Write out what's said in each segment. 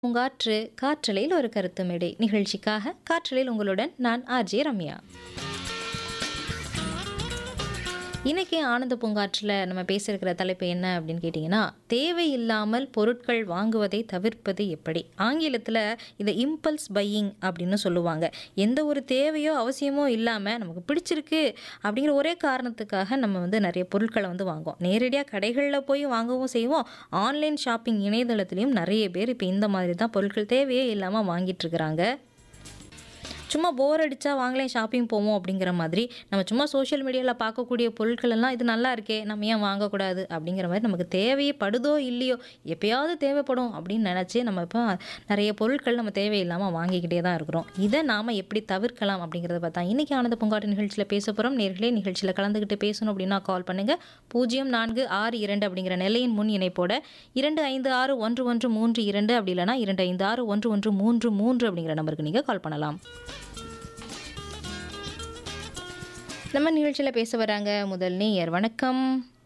பூங்காற்று காற்றலையில் ஒரு கருத்து மேடை நிகழ்ச்சிக்காக காற்றலையில் உங்களுடன் நான் ஆர்ஜே ரம்யா இன்னைக்கு ஆனந்த பூங்காற்றில் நம்ம பேசியிருக்கிற தலைப்பு என்ன அப்படின்னு கேட்டிங்கன்னா தேவையில்லாமல் பொருட்கள் வாங்குவதை தவிர்ப்பது எப்படி ஆங்கிலத்தில் இதை இம்பல்ஸ் பையிங் அப்படின்னு சொல்லுவாங்க எந்த ஒரு தேவையோ அவசியமோ இல்லாமல் நமக்கு பிடிச்சிருக்கு அப்படிங்கிற ஒரே காரணத்துக்காக நம்ம வந்து நிறைய பொருட்களை வந்து வாங்குவோம் நேரடியாக கடைகளில் போய் வாங்கவும் செய்வோம் ஆன்லைன் ஷாப்பிங் இணையதளத்துலேயும் நிறைய பேர் இப்போ இந்த மாதிரி தான் பொருட்கள் தேவையே இல்லாமல் வாங்கிட்டு இருக்கிறாங்க சும்மா போர் அடித்தா வாங்கலேன் ஷாப்பிங் போவோம் அப்படிங்கிற மாதிரி நம்ம சும்மா சோஷியல் மீடியாவில் பார்க்கக்கூடிய பொருட்கள் எல்லாம் இது நல்லா இருக்கே நம்ம ஏன் வாங்கக்கூடாது அப்படிங்கிற மாதிரி நமக்கு தேவையே படுதோ இல்லையோ எப்பயாவது தேவைப்படும் அப்படின்னு நினச்சி நம்ம இப்போ நிறைய பொருட்கள் நம்ம தேவையில்லாமல் வாங்கிக்கிட்டே தான் இருக்கிறோம் இதை நாம் எப்படி தவிர்க்கலாம் அப்படிங்கிறத பார்த்தா இன்றைக்கி ஆனந்த பூங்காட்டு நிகழ்ச்சியில் பேச போகிறோம் நேர்களே நிகழ்ச்சியில் கலந்துக்கிட்டு பேசணும் அப்படின்னா கால் பண்ணுங்கள் பூஜ்ஜியம் நான்கு ஆறு இரண்டு அப்படிங்கிற நிலையின் முன் இணைப்போட இரண்டு ஐந்து ஆறு ஒன்று ஒன்று மூன்று இரண்டு அப்படி இல்லைனா இரண்டு ஐந்து ஆறு ஒன்று ஒன்று மூன்று மூன்று அப்படிங்கிற நம்பருக்கு நீங்கள் கால் பண்ணலாம் நம்ம நிகழ்ச்சியில் பேச வராங்க முதல் நேயர் வணக்கம்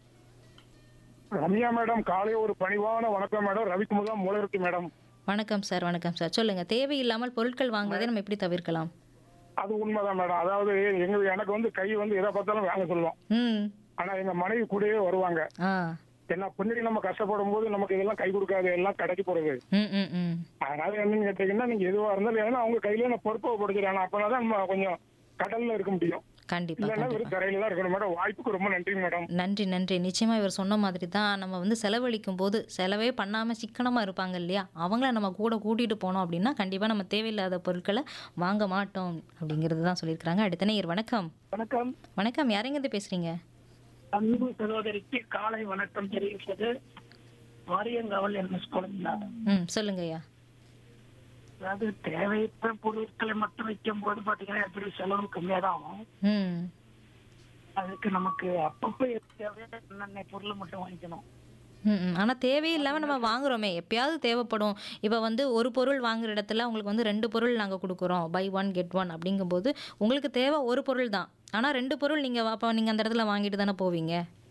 ரம்யா மேடம் காலை ஒரு பணிவான வணக்கம் மேடம் ரவிக்குமுதா மூலருக்கு மேடம் வணக்கம் சார் வணக்கம் சார் சொல்லுங்க தேவையில்லாமல் பொருட்கள் வாங்குவதை நம்ம எப்படி தவிர்க்கலாம் அது உண்மைதான் மேடம் அதாவது எங்க எனக்கு வந்து கை வந்து எதை பார்த்தாலும் வாங்க சொல்லுவோம் ம் ஆனா எங்க மனைவி கூடயே வருவாங்க ஆ என்ன பின்னாடி நம்ம கஷ்டப்படும் போது நமக்கு இதெல்லாம் கை கொடுக்காது எல்லாம் கடைக்கு போறது ம் ம் ம் அதனால என்னன்னு கேட்டீங்கன்னா நீங்க எதுவா இருந்தாலும் ஏன்னா அவங்க கையில நான் பொறுப்பை படுத்துறாங்க அப்பதான் நம்ம கொஞ்சம் கடல்ல இருக்க முடியும் கண்டிப்பாக இல்லைன்னா கண்டிப்பாக வெறும் தரையில தான் இருக்கணும் மேடம் வாய்ப்புக்கு ரொம்ப நன்றி மேடம் நன்றி நன்றி நிச்சயமாக இவர் சொன்ன மாதிரி தான் நம்ம வந்து செலவழிக்கும் போது செலவே பண்ணாமல் சிக்கனமாக இருப்பாங்க இல்லையா அவங்கள நம்ம கூட கூட்டிகிட்டு போனோம் அப்படின்னா கண்டிப்பாக நம்ம தேவையில்லாத பொருட்களை வாங்க மாட்டோம் அப்படிங்கிறது தான் சொல்லியிருக்கிறாங்க அடுத்த நேயர் வணக்கம் வணக்கம் வணக்கம் யாரெங்கிருந்து பேசுகிறீங்க அன்பு சகோதரிக்கு காலை வணக்கம் தெரிவிப்பது வாரியங்காவல் என்எஸ் குழந்தை ம் சொல்லுங்க ஐயா அதாவது தேவையற்ற பொருட்களை மட்டும் வைக்கும் போது பாத்தீங்கன்னா எப்படி செலவு கம்மியா தான் ஆகும் ம் அதுக்கு நமக்கு அப்பப்போ எது தேவையோ என்னென்ன பொருள் மட்டும் வாங்கிக்கணும் ம் ஆனால் தேவையில்லாமல் நம்ம வாங்குறோமே எப்பயாவது தேவைப்படும் இப்போ வந்து ஒரு பொருள் வாங்குற இடத்துல உங்களுக்கு வந்து ரெண்டு பொருள் நாங்கள் கொடுக்குறோம் பை ஒன் கெட் ஒன் அப்படிங்கும்போது உங்களுக்கு தேவை ஒரு பொருள் தான் ஆனால் ரெண்டு பொருள் நீங்கள் அப்போ நீங்கள் அந்த இடத்துல வாங்கிட்டு தானே போவீங்க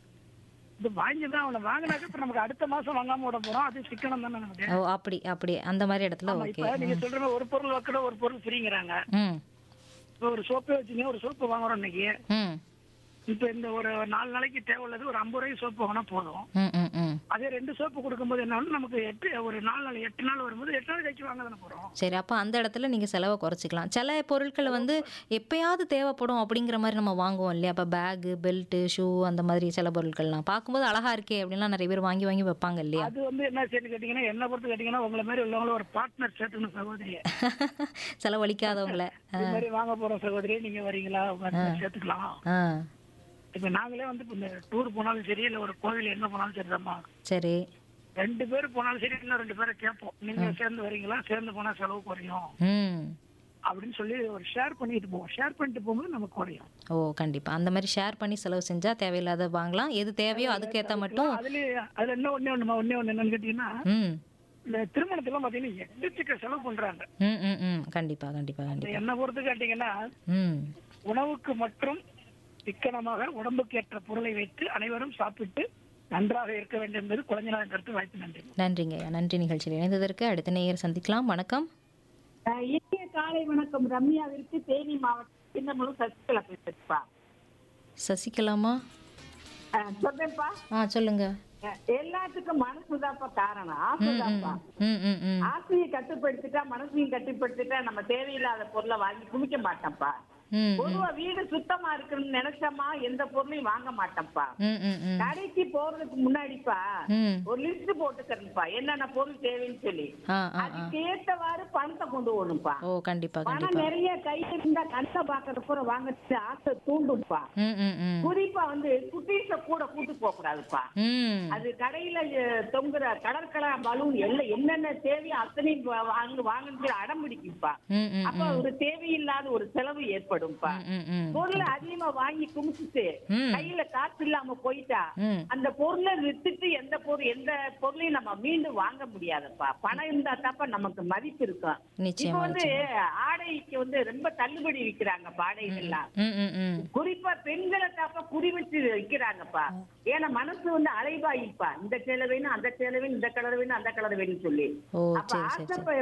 இது வாங்கி தான் அவனை வாங்கினாக்க இப்ப நமக்கு அடுத்த மாசம் வாங்காம விட போறோம் அது சிக்கனம் தானே நமக்கு ஓ அப்படி அப்படி அந்த மாதிரி இடத்துல ஆமா, ஓகே இப்ப நீங்க சொல்ற மாதிரி ஒரு பொருள் வைக்கிற ஒரு பொருள் ஃப்ரீங்கிறாங்க ம் இப்போ ஒரு சோப்பே வச்சுங்க ஒரு சோப்பு வாங்குறோம் இன்னைக்கு ம் இப்ப இந்த ஒரு நாலு நாளைக்கு தேவை உள்ளது ஒரு ஐம்பது ரூபாய்க்கு சோப்பு வாங்கினா போதும் ம் ம் ம் அதே ரெண்டு சோப்பு கொடுக்கும்போது என்ன ஆகும்? நமக்கு எட்டு ஒரு நாலு நாள் எட்டு நாள் வரும்போது எட்டு நாள் கழிச்சு வாங்க தானே போறோம் சரி அப்போ அந்த இடத்துல நீங்கள் செலவை குறைச்சிக்கலாம் சில பொருட்கள் வந்து எப்பயாவது தேவைப்படும் அப்படிங்கிற மாதிரி நம்ம வாங்குவோம் இல்லையா அப்போ பேகு பெல்ட்டு ஷூ அந்த மாதிரி சில பொருட்கள்லாம் பார்க்கும்போது அழகா இருக்கே அப்படின்லாம் நிறைய பேர் வாங்கி வாங்கி வைப்பாங்க இல்லையா அது வந்து என்ன சேர்த்து கேட்டீங்கன்னா என்ன பொறுத்து கேட்டீங்கன்னா உங்களை மாதிரி உள்ளவங்கள ஒரு பார்ட்னர் சேர்த்துக்கணும் சகோதரிய செலவழிக்காதவங்கள இது மாதிரி வாங்க போறோம் சகோதரி நீங்க வரீங்களா partner சேர்த்துக்கலாம் ஆ இப்ப நாங்களே வந்து இப்ப இந்த டூர் போனாலும் சரி இல்ல ஒரு கோவில் எங்க போனாலும் சரிதாம்மா சரி ரெண்டு பேர் போனாலும் சரி இன்னும் ரெண்டு பேரை கேட்போம் நீங்க சேர்ந்து வரீங்களா சேர்ந்து போனா செலவு குறையும் ம் அப்படின்னு சொல்லி ஒரு ஷேர் பண்ணிட்டு போவோம் ஷேர் பண்ணிட்டு போகும்போது நமக்கு குறையும் ஓ கண்டிப்பாா அந்த மாதிரி ஷேர் பண்ணி செலவு செஞ்சா தேவையில்லாத வாங்கலாம் எது தேவையோ அதுக்கேற்ற மட்டும் அதுலயே அதுல என்ன ஒண்ணே ஒண்ணுமா ஒண்ணே ஒண்ணு என்னன்னு கேட்டீங்கன்னா ம் இந்த திருமணத்துல பாத்தீங்கன்னா எக்கச்சக்க செலவு பண்றாங்க ம் ம் ம் கண்டிப்பா கண்டிப்பா கண்டிப்பா என்ன பொறுத்து கேட்டீங்கன்னா ம் உணவுக்கு மற்றும் சிக்கனமாக உடம்புக்கு ஏற்ற பொருளை வைத்து அனைவரும் சாப்பிட்டு நன்றாக இருக்க வேண்டும் என்பது குழந்தைகளின் கருத்து வாய்ப்பு நன்றி நன்றிங்க ஐயா நன்றி நிகழ்ச்சியில் இணைந்ததற்கு அடுத்த நேயர் சந்திக்கலாம் வணக்கம் அஹ் இனிய காலை வணக்கம் ரம்யாவிற்கு தேனி மாவட்டம் சின்னமலூர் சசிகலா பேசுப்பா சசிகலாமா சொல்றேன்ப்பா ஆ சொல்லுங்க அஹ் எல்லாத்துக்கும் மனசுதான்ப்பா காரணம் ஆசைதான்ப்பா ம் ம் ம் ஆசையை கட்டுப்படுத்திட்டா மனசையும் கட்டுப்படுத்திட்டா நம்ம தேவையில்லாத பொருளை வாங்கி குமிக்க மாட்டோம்ப்பா ம் பொதுவா வீடு சுத்தமா இருக்குன்னு நினைச்சோமா எந்த பொருளையும் வாங்க மாட்டோம்ப்பா ம் ம் ம் கடைக்கு போறதுக்கு முன்னாடிப்பா ம் ஒரு லிஸ்ட் போட்டுக்கிறேன்ப்பா என்னென்ன பொருள் தேவைன்னு சொல்லி ஆ ஆ ஆ அதுக்கு ஏத்தவாறு பணத்தை கொண்டு போகணும்ப்பா ஓ கண்டிப்பா பணம் கண்டிப்பா நிறைய கையில இருந்தா கண்ணை பாக்குறப்ப வாங்கறது ஆசை தூண்டும்ப்பா ம் ம் ம் குறிப்பா வந்து குட்டீஸ கூட கூட்டு போக கூடாதுப்பா ம் அது கடையில அஹ், தொங்குற கடற்கரை பலூன் எல்லாம் என்னென்ன தேவையோ அத்தனையும் வா- வாங்கு வாங்கன்னு அடம் பிடிக்கும்ப்பா ம் ம் அப்ப ஒரு தேவையில்லாத ஒரு செலவு ஏற்படும்ப்பா ம் ம் பொருளை அதிகமா வாங்கி குமிச்சிட்டு ம். கையில காசு இல்லாம போயிட்டா ம் அந்த பொருளை வித்துட்டு எந்த பொருள் எந்த பொருளையும் நம்ம மீண்டும் வாங்க முடியாதுப்பா பணம் இருந்தா தாப்பா நமக்கு மதிப்பு இருக்கும் இப்ப நிச்சயமா வந்து ஆடைக்கு வந்து ரொம்ப தள்ளுபடி விக்கிறாங்க ஆடைகள்லாம் ம் ம் ம் குறிப்பா பெண்களை தாப்பா குறி வச்சு விக்கிறாங்கப்பா ஏன்னா மனசு வந்து அலைபாயிப்பா இந்த சேலை வேணும் அந்த சேலை வேணும் இந்த கலர் வேணும் அந்த கலர் வேணும் சொல்லி ஓ அப்ப சரி சரி சரி ஆசைப்ப